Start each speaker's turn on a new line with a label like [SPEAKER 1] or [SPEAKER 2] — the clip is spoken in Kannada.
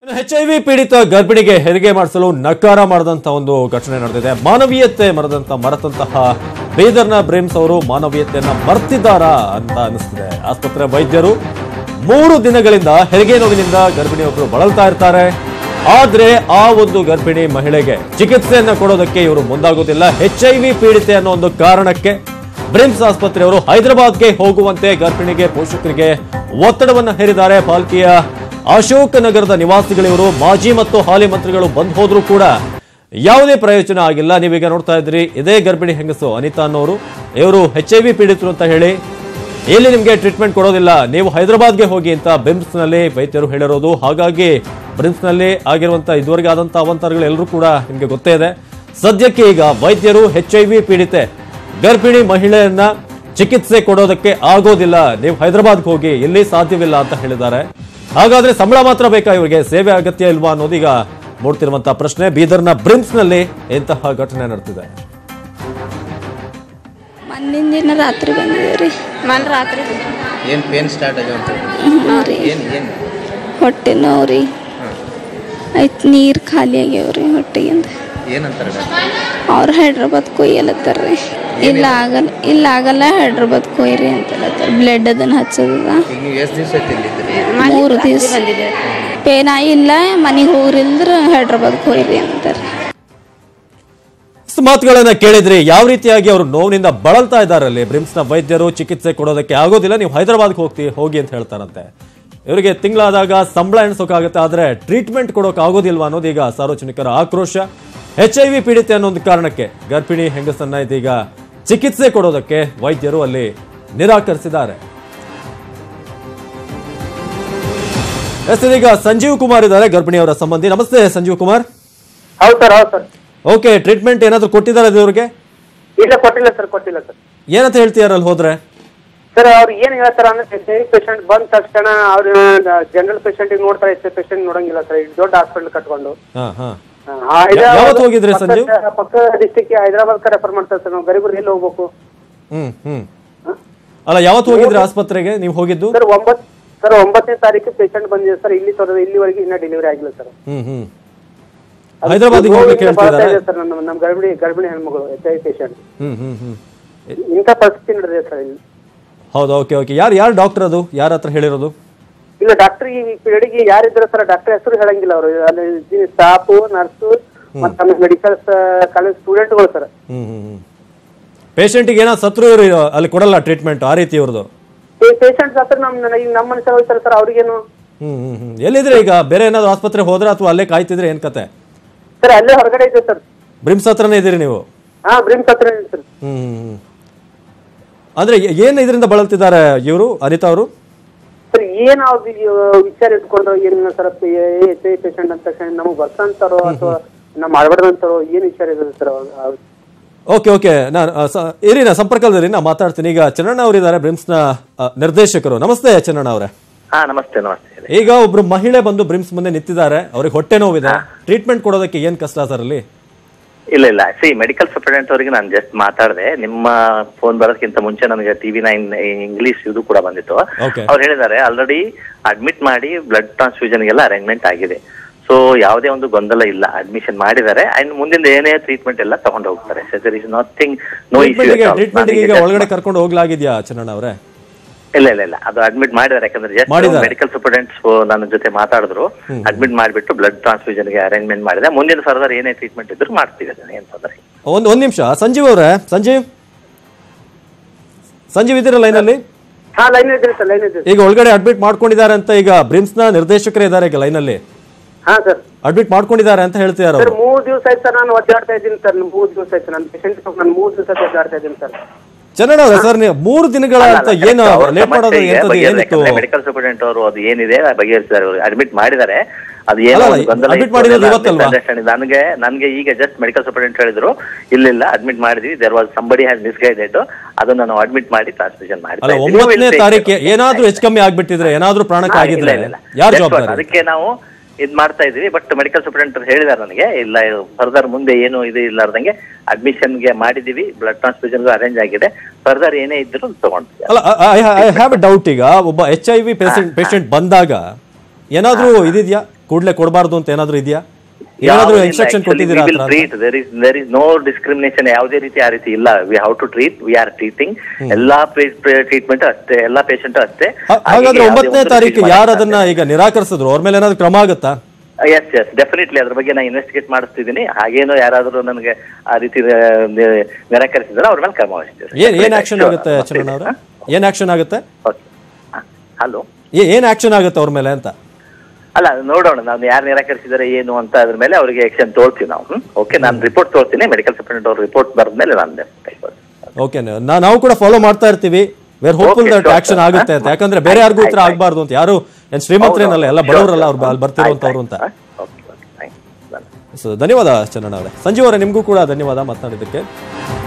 [SPEAKER 1] ಎಚ್ ಐ ವಿ ಪೀಡಿತ ಗರ್ಭಿಣಿಗೆ ಹೆರಿಗೆ ಮಾಡಿಸಲು ನಕಾರ ಮಾಡದಂತ ಒಂದು ಘಟನೆ ನಡೆದಿದೆ ಮಾನವೀಯತೆ ಮರದಂತ ಮರೆತಂತಹ ಬೀದರ್ನ ಬ್ರೇಮ್ಸ್ ಅವರು ಮಾನವೀಯತೆಯನ್ನ ಮರ್ತಿದ್ದಾರಾ ಅಂತ ಅನಿಸ್ತಿದೆ ಆಸ್ಪತ್ರೆ ವೈದ್ಯರು ಮೂರು ದಿನಗಳಿಂದ ಹೆರಿಗೆ ನೋವಿನಿಂದ ಗರ್ಭಿಣಿಯೊಬ್ಬರು ಬಳಲ್ತಾ ಇರ್ತಾರೆ ಆದ್ರೆ ಆ ಒಂದು ಗರ್ಭಿಣಿ ಮಹಿಳೆಗೆ ಚಿಕಿತ್ಸೆಯನ್ನ ಕೊಡೋದಕ್ಕೆ ಇವರು ಮುಂದಾಗೋದಿಲ್ಲ ಎಚ್ ಐ ವಿ ಪೀಡಿತೆ ಅನ್ನೋ ಒಂದು ಕಾರಣಕ್ಕೆ ಬ್ರಿಮ್ಸ್ ಆಸ್ಪತ್ರೆಯವರು ಹೈದರಾಬಾದ್ಗೆ ಹೋಗುವಂತೆ ಗರ್ಭಿಣಿಗೆ ಪೋಷಕರಿಗೆ ಒತ್ತಡವನ್ನು ಹೇರಿದ್ದಾರೆ ಪಾಲ್ಕಿಯ ಅಶೋಕ್ ನಗರದ ನಿವಾಸಿಗಳಿವರು ಮಾಜಿ ಮತ್ತು ಹಾಲಿ ಮಂತ್ರಿಗಳು ಬಂದ್ ಹೋದ್ರೂ ಕೂಡ ಯಾವುದೇ ಪ್ರಯೋಜನ ಆಗಿಲ್ಲ ನೀವೀಗ ನೋಡ್ತಾ ಇದ್ರಿ ಇದೇ ಗರ್ಭಿಣಿ ಹೆಂಗಸು ಅನಿತಾ ಅನ್ನೋರು ಇವರು ಎಚ್ ಐ ವಿ ಪೀಡಿತರು ಅಂತ ಹೇಳಿ ಇಲ್ಲಿ ನಿಮಗೆ ಟ್ರೀಟ್ಮೆಂಟ್ ಕೊಡೋದಿಲ್ಲ ನೀವು ಹೈದರಾಬಾದ್ಗೆ ಹೋಗಿ ಅಂತ ಬಿಮ್ಸ್ ನಲ್ಲಿ ವೈದ್ಯರು ಹೇಳಿರೋದು ಹಾಗಾಗಿ ಬ್ರಿಮ್ಸ್ ನಲ್ಲಿ ಆಗಿರುವಂತ ಇದುವರೆಗೆ ಆದಂತ ಅವಂತರಗಳು ಎಲ್ಲರೂ ಕೂಡ ನಿಮಗೆ ಗೊತ್ತೇ ಇದೆ ಸದ್ಯಕ್ಕೆ ಈಗ ವೈದ್ಯರು ಎಚ್ ಐ ವಿ ಪೀಡಿತೆ ಗರ್ಭಿಣಿ ಮಹಿಳೆಯನ್ನ ಚಿಕಿತ್ಸೆ ಕೊಡೋದಕ್ಕೆ ಆಗೋದಿಲ್ಲ ನೀವು ಹೈದರಾಬಾದ್ಗೆ ಹೋಗಿ ಇಲ್ಲಿ ಸಾಧ್ಯವಿಲ್ಲ ಅಂತ ಹೇಳಿದ್ದಾರೆ ಹಾಗಾದ್ರೆ ಸಂಬಳ ಮಾತ್ರ ಬೇಕಾ ಇವರಿಗೆ ಸೇವೆ ಅಗತ್ಯ ಇಲ್ವಾ ಅನ್ನೋದೀಗ ಮೂಡ್ತಿರುವಂತಹ ಪ್ರಶ್ನೆ ಬೀದರ್ನ ಬ್ರಿಮ್ಸ್ ನಲ್ಲಿ ಇಂತಹ ಘಟನೆ ನಡೆದಿದೆ
[SPEAKER 2] ಮೊನ್ನಿನ ದಿನ ರಾತ್ರಿ ಬಂದಿದ್ದೀವಿ ರೀ
[SPEAKER 3] ಮನ್ ರಾತ್ರಿ
[SPEAKER 4] ಏನು ಪೇನ್ ಸ್ಟಾರ್ಟ್ ಆಗ್ಯಾವ
[SPEAKER 2] ಹ್ಞೂ ರೀ
[SPEAKER 4] ಏನು ಏನು
[SPEAKER 2] ಹೊಟ್ಟೆ ನೋವು ರೀ ಆಯ್ತು ನೀರು ಖಾಲಿ ಆಗ್ಯಾವ ರೀ ಹೊಟ್ಟೆಗಿಂದ
[SPEAKER 4] ಏನಂತಾರೆ
[SPEAKER 2] ಅವ್ರು ಹೈದ್ರಾಬಾದ್ ಕೊಯ್ಯಲತ್ತಾರ ರೀ ಇಲ್ಲ ಆಗಲ್ಲ ಇಲ್ಲ ಆಗಲ್ಲ ಹೈದ್ರಾಬಾದ್ ಕೊಯ್ರಿ ಅಂತ ಹೇಳತ್ತಾರ ಬ್ಲಡ್ ಅದನ್ನ ಹಚ್ಚೋದದ
[SPEAKER 4] ಈಗ ನೀವು ಎಷ್ಟು ದಿವಸ ಐತಿ ಇಲ್ಲಿದ್ರಿ
[SPEAKER 2] ಮೂರು ದಿವಸ
[SPEAKER 3] ಬಂದಿದೆ
[SPEAKER 2] ಪೇನ ಇಲ್ಲ ಮನೆಗೆ ಹೋಗ್ರಿಲ್ದ್ರ ಹೈದ್ರಾಬಾದ್ ಕೊಯ್ರಿ ಅಂತಾರೆ
[SPEAKER 1] ಇಷ್ಟು ಮಾತುಗಳನ್ನ ಕೇಳಿದ್ರಿ ಯಾವ ರೀತಿಯಾಗಿ ಅವರು ನೋವಿನಿಂದ ಬಳಲ್ತಾ ಇದ್ದಾರೆ ಅಲ್ಲಿ ಬ್ರಿಮ್ಸ್ನ ವೈದ್ಯರು ಚಿಕಿತ್ಸೆ ಕೊಡೋದಕ್ಕೆ ಆಗೋದಿಲ್ಲ ನೀವು ಹೈದರಾಬಾದ್ಗೆ ಹೋಗ್ತಿ ಹೋಗಿ ಅಂತ ಹೇಳ್ತಾರಂತೆ ಇವರಿಗೆ ತಿಂಗಳಾದಾಗ ಸಂಬಳ ಎಣಿಸೋಕ್ಕಾಗುತ್ತೆ ಆದ್ರೆ ಟ್ರೀಟ್ಮೆಂಟ್ ಕೊಡೋಕೆ ಆಗೋದಿಲ್ವಾ ಅನ್ನೋದು ಈಗ ಸಾರ್ವಜನಿಕರ ಆಕ್ರೋಶ ಎಚ್ ಐ ವಿ ಪೀಡಿತೆ ಅನ್ನೋ ಒಂದು ಕಾರಣಕ್ಕೆ ಗರ್ಭಿಣಿ ಹೆಂಗಸನ್ನ ಇದೀಗ ಚಿಕಿತ್ಸೆ ಕೊಡೋದಕ್ಕೆ ವೈದ್ಯರು ಅಲ್ಲಿ ನಿರಾಕರಿಸಿದ್ದಾರೆ ಎಸ್ ಇದೀಗ ಸಂಜೀವ್ ಕುಮಾರ್ ಇದ್ದಾರೆ ಗರ್ಭಿಣಿಯವರ ಸಂಬಂಧಿ ನಮಸ್ತೆ ಸಂಜೀವ್ ಕುಮಾರ್
[SPEAKER 5] ಹೌದು ಸರ್ ಹೌದು ಸರ್
[SPEAKER 1] ಓಕೆ ಟ್ರೀಟ್ಮೆಂಟ್ ಏನಾದರೂ ಕೊಟ್ಟಿದ್ದಾರೆ ಇವ್ರಿಗೆ
[SPEAKER 5] ಇಲ್ಲ ಕೊಟ್ಟಿಲ್ಲ ಸರ್ ಕೊಟ್ಟಿಲ್ಲ ಸರ್
[SPEAKER 1] ಏನಂತ ಹೇಳ್ತೀಯಾರಲ್ಲಿ ಹೋದ್ರೆ
[SPEAKER 5] ಸರ್ ಅವ್ರು ಏನ್ ಹೇಳ್ತಾರ ಅಂದ್ರೆ ಪೇಷಂಟ್ ಬಂದ ತಕ್ಷಣ ಅವ್ರು ಜನರಲ್ ಪೇಷಂಟ್ ನೋಡ್ತಾರೆ ಎಚ್ ಪೇಷಂಟ್ ನೋಡಂಗಿಲ್ಲ ಸರ್ ಇದು ದೊಡ್ಡ ಹಾಸ್ಪಿಟಲ್ ಕಟ್ಕೊಂಡು
[SPEAKER 1] ಹಾ ಹಾ
[SPEAKER 5] ಆ, ಹೈದರಾಬಾದ್
[SPEAKER 1] ಯಾವತ್ತು ಹೋಗಿದ್ರಿ ಸಂಜೀವ್?
[SPEAKER 5] ಪಕ್ಕದ- ಪಕ್ಕದ ಡಿಸ್ಟಿಕ್ ಹೈದರಾಬಾದ್ ರೆಫರ್ ಮಾಡ್ತಾರೆ ಸರ್ ನಾವು ಗರೀಬರು ಎಲ್ಲಿ ಹೋಗ್ಬೇಕು
[SPEAKER 1] ಹ್ಮ್ ಹ್ಮ್ ಅಲ್ಲ ಯಾವತ್ತು ಹೋಗಿದ್ರಿ ಆಸ್ಪತ್ರೆಗೆ ನೀವು ಹೋಗಿದ್ದು
[SPEAKER 5] ಸರ್ ಒಂಬತ್ ಸರ್ ಒಂಬತ್ತನೇ ತಾರೀಕು ಪೇಷಂಟ್ ಬಂದಿದೆ ಸರ್ ಇಲ್ಲಿ ತೋರದ ಇಲ್ಲಿವರೆಗೆ ಇನ್ನ ಡೆಲಿವರಿ ಆಗಿಲ್ಲ ಸರ್
[SPEAKER 1] ಹ್ಮ್ ಹ್ಮ್ ಹೈದರಾಬಾದಿಗೆ ಹೋಗ್ಲಿಕ್ಕೆ ಹೇಳ್ತಿದ್ದಾರೆ
[SPEAKER 5] ಸರ್ ನಮ್ಮ ನಮ್ಮ ಗರ್ಭಿಣಿ ಗರ್ಭಿಣಿ ಹೆಣ್ಮಗಳು ಎಚ್ ಐ ಪೇಷಂಟ್
[SPEAKER 1] ಹ್ಮ್ ಹ್ಮ್ ಹ್ಮ್
[SPEAKER 5] ಇಂಥ ಪರಿಸ್ಥಿತಿ ನಡೆದಿದೆ ಸರ್ ಇಲ್ಲಿ
[SPEAKER 1] ಹೌದು ಓಕೆ ಓಕೆ ಯಾರು ಯಾರು ಡಾಕ್ಟರ್ ಅದು ಯಾರ ಹತ್ರ ಹೇಳಿರೋದು
[SPEAKER 5] ಇಲ್ಲ ಡಾಕ್ಟರ್ ಈ ಪೀರಿಯಡ್ಗೆ ಯಾರಿದ್ರು ಸರ್ ಡಾಕ್ಟರ್ ಹೆಸರು ಹೇಳಂಗಿಲ್ಲ ಅವರು ಅಲ್ಲಿ ಸ್ಟಾಫು ನರ್ಸು ಮತ್ತೆ ಆಮೇಲೆ ಮೆಡಿಕಲ್ ಕಾಲೇಜ್ ಸ್ಟೂಡೆಂಟ್ಗಳು ಸರ್
[SPEAKER 1] ಹ್ಮ್ ಹ್ಮ್ ಹ್ಮ್ ಪೇಷಂಟಿಗೆ ಏನೋ ಸತ್ರು ಇವ್ರು ಅಲ್ಲಿ ಕೊಡಲ್ಲ ಟ್ರೀಟ್ಮೆಂಟ್ ಆ ರೀತಿ ಇವ್ರದ್ದು
[SPEAKER 5] ಪೇಷಂಟ್ಸ್ ಹತ್ರ ನಮ್ ಈಗ ನಮ್ಮ ಮನುಷ್ಯ ಹೋಗ್ತಾರೆ ಸರ್ ಅವ್ರಿಗೇನು
[SPEAKER 1] ಹ್ಮ್ ಹ್ಮ್ ಹ್ಮ್ ಎಲ್ಲಿದ್ರೆ ಈಗ ಬೇರೆ ಏನಾದ್ರು ಆಸ್ಪತ್ರೆ ಹೋದ್ರೆ ಅಥವಾ ಅಲ್ಲೇ ಕಾಯ್ತಿದ್ರೆ ಏನ್ ಕತೆ
[SPEAKER 5] ಸರ್ ಅಲ್ಲೇ ಹೊರಗಡೆ ಇದೆ ಸರ್
[SPEAKER 1] ಬ್ರಿಮ್ಸ್ ಹತ್ರನೇ ಇದೀರಿ ನೀವು
[SPEAKER 5] ಹಾ ಬ್ರಿಮ್ಸ್ ಹತ್ರ ಇದೆ ಸರ್
[SPEAKER 1] ಹ್ಮ್ ಹ್ಮ್ ಹ್ಮ್ ಅಂದ್ರೆ ಏನ್ ಇದರಿಂದ ಬಳಲ್ತಿದ್ದಾರೆ ಇವರು ಅನಿತಾ ಅವರು
[SPEAKER 5] ಸರ್ ಏನ್ ಅವ್ರು ವಿಚಾರ ಇಟ್ಕೊಂಡ್ರು ಏನಿಲ್ಲ ಸರ್ ಎಚ್ ಐ ಪೇಷಂಟ್ ಅಂತ ತಕ್ಷಣ ನಮಗೆ ಬರ್ಸಂತಾರೋ ಅಥವಾ ನಮ್ಮ ಮಾಡ್ಬಾರ್ದಂತಾರೋ ಏನ್ ವಿಚಾರ ಇದೆ ಸರ್ ಅವ್ರು
[SPEAKER 1] ಓಕೆ ಓಕೆ ನಾನು ಆ, ಸ- ಇರಿ ನಾ ಸಂಪರ್ಕದಲ್ಲಿರಿ ನಾ ಮಾತಾಡ್ತೀನಿ ಈಗ ಚನ್ನಣ್ಣ ಅವರಿದ್ದಾರೆ ಬ್ರಿಮ್ಸ್ನ ಆ, ನಿರ್ದೇಶಕರು ನಮಸ್ತೆ ಚನ್ನಣ್ಣ ಅವರೇ
[SPEAKER 6] ಹಾ ನಮಸ್ತೆ ನಮಸ್ತೆ ಹೇಳಿ.
[SPEAKER 1] ಈಗ ಒಬ್ರು ಮಹಿಳೆ ಬಂದು ಬ್ರಿಮ್ಸ್ ಮುಂದೆ ನಿಂತಿದ್ದಾರೆ ಅವ್ರಿಗೆ ಹೊಟ್ಟೆ ನೋವಿದೆ ಟ್ರೀಟ್ಮೆಂಟ್ ಕೊಡೋದಕ್ಕೆ ಏನ್ ಕಷ್ಟ ಸರ್ ಅಲ್ಲಿ
[SPEAKER 6] ಇಲ್ಲ ಇಲ್ಲ ಸಿ ಮೆಡಿಕಲ್ ಸೂಪರಿಂಟೆಂಟ್ ಅವರಿಗೆ ನಾನು ಜಸ್ಟ್ ಮಾತಾಡಿದೆ ನಿಮ್ಮ ಫೋನ್ ಬರೋದಕ್ಕಿಂತ ಮುಂಚೆ ನನಗೆ ಟಿವಿ ನೈನ್ ಇಂಗ್ಲಿಷ್ ಇದು ಕೂಡ ಬಂದಿತ್ತು
[SPEAKER 1] Okay.
[SPEAKER 6] ಅವ್ರು ಹೇಳಿದ್ದಾರೆ ಆಲ್ರೆಡಿ ಅಡ್ಮಿಟ್ ಮಾಡಿ ಬ್ಲಡ್ ಟ್ರಾನ್ಸ್ಫ್ಯೂಷನ್ಗೆಲ್ಲ ಅರೇಂಜ್ಮೆಂಟ್ ಆಗಿದೆ ಸೊ ಯಾವುದೇ ಒಂದು ಗೊಂದಲ ಇಲ್ಲ ಅಡ್ಮಿಷನ್ ಮಾಡಿದ್ದಾರೆ ಅಂಡ್ ಮುಂದಿನ ಏನೇ ಟ್ರೀಟ್ಮೆಂಟ್ ಎಲ್ಲ ತಗೊಂಡು ಹೋಗ್ತಾರೆ so there is nothing no
[SPEAKER 1] ಟ್ರೀಟ್ಮೆಂಟ್ಗೆ ಟ್ರೀಟ್ಮೆಂಟ್ಗೆ ಈಗ ಒಳಗಡೆ
[SPEAKER 6] ಇಶ್ಯೂ
[SPEAKER 1] ಕರ್ಕೊಂಡು ಹೋಗ್ಲಾಗಿದ್ಯಾ ಚನ್ನಣ್ಣ ಅವರೇ
[SPEAKER 6] ಇಲ್ಲ ಇಲ್ಲ ಇಲ್ಲ ಅದು ಅಡ್ಮಿಟ್ ಮಾಡಿದ್ದಾರೆ ಯಾಕಂದ್ರೆ ಜಸ್ಟ್
[SPEAKER 1] ಮಾಡಿದ್ದಾರೆ.
[SPEAKER 6] ಮೆಡಿಕಲ್ ಸೂಪರಿಂಟೆಂಟ್ಸ್ ನನ್ನ ಜೊತೆ ಮಾತಾಡಿದ್ರು ಅಡ್ಮಿಟ್ ಮಾಡಿಬಿಟ್ಟು ಬ್ಲಡ್ ಟ್ರಾನ್ಸ್ಫ್ಯೂಷನ್ ಗೆ ಅರೇಂಜ್ಮೆಂಟ್ ಮಾಡಿದೆ ಮುಂದಿನ ಫರ್ದರ್ ಏನೇ ಟ್ರೀಟ್ಮೆಂಟ್ ಇದ್ರು ಮಾಡ್ತೀವಿ ಅದನ್ನ ಏನ್ ತೊಂದರೆ ಇಲ್ಲ.
[SPEAKER 1] ಒಂದ್ ಒಂದ್ ನಿಮಿಷ ಸಂಜೀವ್ ಅವರೇ ಸಂಜೀವ್ ಸಂಜೀವ್ ಇದ್ದೀರಾ ಲೈನಲ್ಲಿ
[SPEAKER 5] ಹಾ ಲೈನ್ ಇದ್ರಿ ಸರ್ ಲೈನ್ ಇದ್ರಿ
[SPEAKER 1] ಈಗ ಒಳಗಡೆ ಅಡ್ಮಿಟ್ ಮಾಡ್ಕೊಂಡಿದ್ದಾರೆ ಅಂತ ಈಗ ಬ್ರಿಮ್ಸ್ನ ನಿರ್ದೇಶಕರೇ ಇದ್ದಾರೆ ಈಗ ಲೈನಲ್ಲಿ
[SPEAKER 5] ಹಾ ಸರ್
[SPEAKER 1] ಅಡ್ಮಿಟ್ ಮಾಡ್ಕೊಂಡಿದ್ದಾರೆ ಅಂತ ಹೇಳ್ತಿದ್ದಾರೆ
[SPEAKER 5] ಸರ್
[SPEAKER 1] ಅವರು
[SPEAKER 5] ಮೂರ್ ದಿವಸ ಆಯ್ತು ಸರ್ ನಾನು ಒದ್ದಾಡ್ತಾ ಇದ್ದೀನಿ ಸರ್ ಮೂರ್ ದಿವಸ ಆಯ್ತು ನನ್ನ ಪೇಷಂಟ್ ನಾನು ಮೂರ್ ದಿವಸ ಒದ್ದಾಡ್ತಾ ಇದ್ದೀನಿ ಸರ್
[SPEAKER 1] ಚನ್ನಣ್ಣ ಅವರೇ ಸರ್ ನೀವು ಮೂರು ದಿನಗಳ ಅಂತ
[SPEAKER 6] ಅಲ್ಲ,
[SPEAKER 1] ಏನು
[SPEAKER 6] ಅವ್ರ
[SPEAKER 1] ಲೇಟ್ ಮಾಡೋದು
[SPEAKER 6] ಸಮಸ್ಯೆ ಇದೆ,
[SPEAKER 1] ಎಂತದ್ದು
[SPEAKER 6] ಬಗೆಹರಿಸಿದೆ.
[SPEAKER 1] ಏನಿತ್ತು
[SPEAKER 6] ಯಾಕಂದ್ರೆ ಮೆಡಿಕಲ್ ಸೂಪರಿಂಟೆಂಟ್ ಅವರು ಅದು ಏನಿದೆ ಬಗೆಹರಿಸಿದ್ದಾರೆ ಅವರು ಅಡ್ಮಿಟ್ ಮಾಡಿದ್ದಾರೆ ಅದು ಏನೋ
[SPEAKER 1] ಅಲ್ಲ,
[SPEAKER 6] ಒಂದು ಗೊಂದಲ
[SPEAKER 1] admit
[SPEAKER 6] ಇತ್ತು,
[SPEAKER 1] ಮಾಡಿರೋದು
[SPEAKER 6] ಅದೆಲ್ಲ
[SPEAKER 1] ಇವತ್ತಲ್ವಾ?
[SPEAKER 6] misunderstanding. ನನಗೆ ನನಗೆ ಈಗ ಜಸ್ಟ್ ಮೆಡಿಕಲ್ ಸೂಪರಿಂಟೆಂಟ್ ಹೇಳಿದ್ರು ಇಲ್ಲ ಅಡ್ಮಿಟ್ ಮಾಡಿದ್ವಿ there was somebody has misguided ಅದನ್ನ ನಾವು ಅಡ್ಮಿಟ್ ಮಾಡಿ ಟ್ರಾನ್ಸ್ಮಿಷನ್
[SPEAKER 1] ಅಲ್ಲ ಒಂಬತ್ತನೇ ತಾರೀಕು ಏನಾದ್ರೂ ಹೆಚ್ಚು ಕಮ್ಮಿ ಆಗ್ಬಿಟ್ಟಿದ್ರೆ ಏನಾದ್ರೂ ಪ್ರಾಣಕ್ಕೆ ಆಗಿದ್ರೆ ಯಾರು ಜವಾಬ್ದಾರಿ
[SPEAKER 6] ಅದಕ್ಕೆ ನಾವು ಇದ್ ಮಾಡ್ತಾ ಇದೀವಿ ಬಟ್ ಮೆಡಿಕಲ್ ಸೂಪರಿಂಟೆಂಟ್ ಹೇಳಿದಾರೆ ನನಗೆ ಇಲ್ಲ ಫರ್ದರ್ ಮುಂದೆ ಏನು ಇದು ಇಲ್ಲಾರ್ದಂಗೆ ಅಡ್ಮಿಷನ್ ಗೆ ಮಾಡಿದೀವಿ ಬ್ಲಡ್ ಟ್ರಾನ್ಸ್ಫ್ಯೂಷನ್ ಅರೇಂಜ್ ಆಗಿದೆ ಫರ್ದರ್ ಏನೇ ಇದ್ರು ತಗೊಂಡ್ತೀವಿ
[SPEAKER 1] ಅಲ್ಲ ಐ ಹ್ಯಾವ್ ಎ ಡೌಟ್ ಈಗ ಒಬ್ಬ H I V patient patient ಬಂದಾಗ ಏನಾದ್ರೂ ಇದಿದ್ಯಾ ಕೂಡಲೇ ಕೊಡಬಾರ್ದು ಅಂತ ಏನಾದ್ರು ಇದೆಯಾ ಏನಾದ್ರು ಇನ್ಸ್ಟ್ರಕ್ಷನ್ ಕೊಟ್ಟಿದ್ದೀರಾ ಆ ಥರ?
[SPEAKER 6] Treat there is there is no discrimination ಯಾವುದೇ ರೀತಿ ಆ ರೀತಿ ಇಲ್ಲ we how to treat we are treating ಎಲ್ಲಾ ಟ್ರೀಟ್ಮೆಂಟ್ ಅಷ್ಟೇ ಎಲ್ಲಾ ಪೇಷಂಟ್ ಅಷ್ಟೇ
[SPEAKER 1] ಹಾ- ಹಾಗಾದ್ರೆ ಒಂಬತ್ತನೇ ತಾರೀಕು ಯಾರು ಅದನ್ನ ಈಗ ನಿರಾಕರಿಸಿದ್ರು ಅವ್ರ ಮೇಲೆ ಏನಾದ್ರು ಕ್ರಮ ಆಗುತ್ತಾ
[SPEAKER 6] ಎಸ್ ಎಸ್ ಡೆಫಿನೆಟ್ಲಿ ಅದ್ರ ಬಗ್ಗೆ ನಾನು ಇನ್ವೆಸ್ಟಿಗೇಟ್ ಮಾಡಿಸ್ತಿದ್ದೀನಿ ಹಾಗೇನೋ ಯಾರಾದರೂ ನನಗೆ ಆ ರೀತಿ ಆ, ನಿ- ನಿರಾಕರಿಸಿದ್ರೆ ಅವ್ರ ಮೇಲೆ ಕ್ರಮ ವಹಿಸ್ತೀವಿ
[SPEAKER 1] ಏನ್ ಏನ್ ಆಕ್ಷನ್ ಆಗುತ್ತೆ ಚರಣ್ ಅವ್ರೆ ಏನ್ ಆಕ್ಷನ್ ಆಗುತ್ತೆ
[SPEAKER 6] ಹಲೋ
[SPEAKER 1] ಏ- ಏನ್ ಆಕ್ಷನ್ ಆಗುತ್ತೆ ಅವ್ರ ಮೇಲೆ ಅಂತ
[SPEAKER 6] ಅಲ್ಲ ನೋಡೋಣ ನಾವು ಯಾರು ನಿರಾಕರಿಸಿದರೆ ಏನು ಅಂತ ಅದ್ರ ಮೇಲೆ ಅವರಿಗೆ ಆಕ್ಷನ್ ತೋರ್ತೀವಿ ನಾವು ಓಕೆ ನಾನು ರಿಪೋರ್ಟ್ ತೋರ್ತೀನಿ ಮೆಡಿಕಲ್ ಸೂಪರಿಂಟೆಂಡೆಂಟ್ ಅವ್ರ ರಿಪೋರ್ಟ್ ಬರೆದ ಮೇಲೆ ನಾನು
[SPEAKER 1] ಓಕೆ ನಾವು ಕೂಡ ಫಾಲೋ ಮಾಡ್ತಾ ಇರ್ತೀವಿ we're hopeful
[SPEAKER 6] Okay,
[SPEAKER 1] that
[SPEAKER 6] sure,
[SPEAKER 1] action
[SPEAKER 6] sir.
[SPEAKER 1] ಆಗುತ್ತೆ ಅಂತ ಯಾಕಂದ್ರೆ ಬೇರೆ ಯಾರಿಗೂ ಈ ತರ ಆಗ್ಬಾರ್ದು ಅಂತ ಯಾರು ಏನ್ ಶ್ರೀಮಂತರೇನಲ್ಲ ಎಲ್ಲ ಬಡವರಲ್ಲ ಅವ್ರು ಅಲ್ಲಿ ಬರ್ತಿರುವಂತವ್ರು ಅಂತ
[SPEAKER 6] okay okay thank you
[SPEAKER 1] so ಧನ್ಯವಾದ ಚಂದ್ರಣ್ಣ ಅವರೇ ಸಂಜೀವ್ ಅವರೇ ನಿಮಗೂ ಕೂಡ ಧನ್ಯವಾದ ಮಾತನಾಡಿದ್ದಕ್ಕೆ